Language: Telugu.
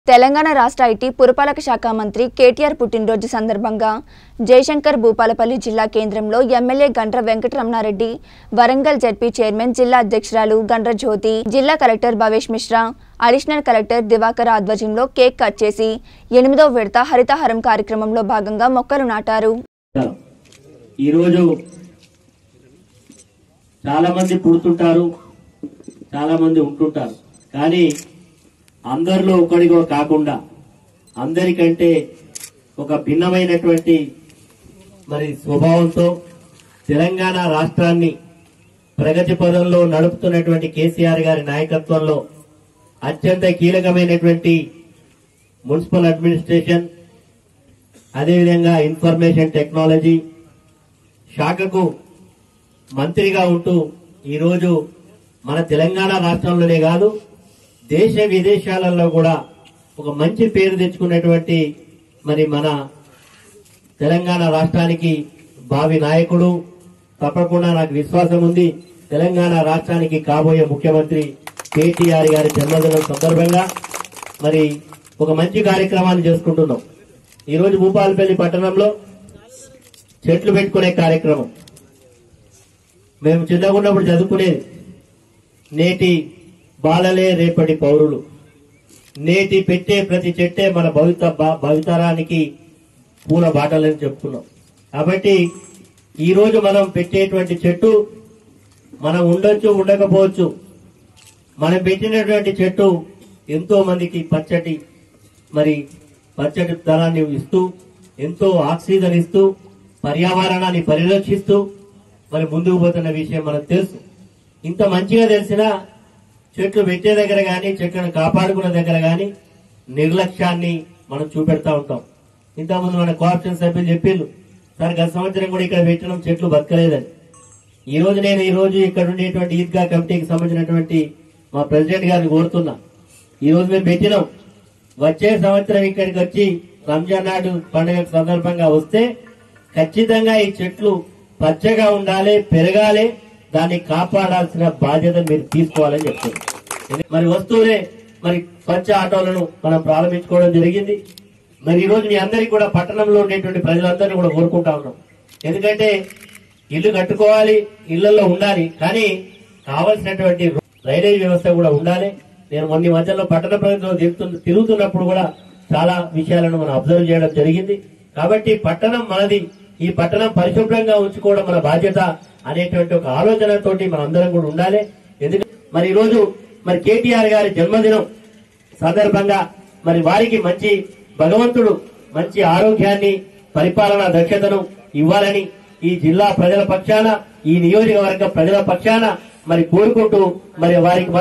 తెలంగాణ రాష్ట్ర ఐటీ పురపాలక శాఖ మంత్రి కేటీఆర్ పుట్టినరోజు సందర్భంగా జయశంకర్ భూపాలపల్లి జిల్లా కేంద్రంలో MLA Gandra Venkataramana Reddy Warangal ZP chairman జిల్లా అధ్యక్షురాలు గండ్ర జ్యోతి జిల్లా collector Bhavesh Mishra additional collector Divakar ఆధ్వర్యంలో కేక్ కట్ చేసి ఎనిమిదవ విడత హరితహారం కార్యక్రమంలో భాగంగా మొక్కలు నాటారు నమస్కారం. ఈరోజు చాలా మంది పుడుతుంటారు చాలా మంది ఉంటుంటారు కానీ అందరిలో ఒకడిగో కాకుండా అందరికంటే ఒక భిన్నమైనటువంటి మరి స్వభావంతో తెలంగాణ రాష్ట్రాన్ని ప్రగతి పదంలో నడుపుతున్నటువంటి కేసీఆర్ గారి నాయకత్వంలో అత్యంత కీలకమైనటువంటి మున్సిపల్ అడ్మినిస్ట్రేషన్ అదేవిధంగా ఇన్ఫర్మేషన్ టెక్నాలజీ శాఖకు మంత్రిగా ఉంటూ ఈరోజు మన తెలంగాణ రాష్ట్రంలోనే కాదు దేశ విదేశాలలో కూడా ఒక మంచి పేరు తెచ్చుకున్నటువంటి మరి మన తెలంగాణ రాష్ట్రానికి భావి నాయకుడు తప్పకుండా నాకు విశ్వాసం ఉంది తెలంగాణ రాష్ట్రానికి కాబోయే ముఖ్యమంత్రి కేటీఆర్ గారి జన్మదినం సందర్భంగా మరి ఒక మంచి కార్యక్రమాన్ని చేసుకుంటున్నాం ఈ రోజు భూపాలపల్లి పట్టణంలో చెట్లు పెట్టుకునే కార్యక్రమం మేము చిన్నగా ఉన్నప్పుడు చదువుకునేది నేటి బాలలే రేపటి పౌరులు నేటి పెట్టే ప్రతి చెట్టే మన భవిత భ- భవితరానికి పూల బాటలని చెప్పుకున్నాం కాబట్టి ఈ రోజు మనం పెట్టేటువంటి చెట్టు మనం ఉండొచ్చు ఉండకపోవచ్చు మనం పెట్టినటువంటి చెట్టు ఎంతో మందికి పచ్చటి మరి పచ్చటి ధనాన్ని ఇస్తూ ఎంతో ఆక్సిజన్ ఇస్తూ పర్యావరణాన్ని పరిరక్షిస్తూ మరి ముందుకు పోతున్న విషయం మనకు తెలుసు ఇంత మంచిగా తెలిసినా చెట్లు పెట్టే దగ్గర గాని చెట్లను కాపాడుకునే దగ్గర గాని నిర్లక్ష్యాన్ని మనం చూపెడతా ఉంటాం ఇంతకుముందు మన కోఆప్షన్ సభ్యులు చెప్పిండ్రు సార్ గత సంవత్సరం కూడా ఇక్కడ పెట్టిన చెట్లు బతకలేదని ఈ రోజు నేను ఈ రోజు ఇక్కడ ఉండేటువంటి ఈద్గా కమిటీకి సంబంధించినటువంటి మా ప్రెసిడెంట్ గారిని కోరుతున్నా ఈ రోజు మేము పెట్టినాం వచ్చే సంవత్సరం ఇక్కడికి వచ్చి రంజాన్ నాడు పండుగ సందర్భంగా వస్తే ఖచ్చితంగా ఈ చెట్లు పచ్చగా ఉండాలి పెరగాలి దాన్ని కాపాడాల్సిన బాధ్యత మీరు తీసుకోవాలని చెప్తున్నారు మరి వస్తూనే మరి స్వచ్ఛ ఆటోలను మనం ప్రారంభించుకోవడం జరిగింది మరి ఈ రోజు మీ అందరికీ కూడా పట్టణంలో ఉండేటువంటి ప్రజలందరినీ కూడా కోరుకుంటా ఉన్నాం ఎందుకంటే ఇల్లు కట్టుకోవాలి ఇళ్లలో ఉండాలి కానీ కావలసినటువంటి డ్రైనేజ్ వ్యవస్థ కూడా ఉండాలి నేను మొన్న ఈ మధ్యలో పట్టణ ప్రజల్లో తిరుగుతు- తిరుగుతున్నప్పుడు కూడా చాలా విషయాలను మనం అబ్జర్వ్ చేయడం జరిగింది కాబట్టి పట్టణం మనది ఈ పట్టణం పరిశుభ్రంగా ఉంచుకోవడం మన బాధ్యత అనేటువంటి ఒక ఆలోచనతోటి మనం అందరం కూడా ఉండాలి ఎందుకంటే మరి ఈ రోజు మరి కేటీఆర్ గారి జన్మదినం సందర్భంగా మరి వారికి మంచి భగవంతుడు మంచి ఆరోగ్యాన్ని పరిపాలనా దక్షతను ఇవ్వాలని ఈ జిల్లా ప్రజల పక్షాన ఈ నియోజకవర్గ ప్రజల పక్షాన మరి కోరుకుంటూ మరి వారికి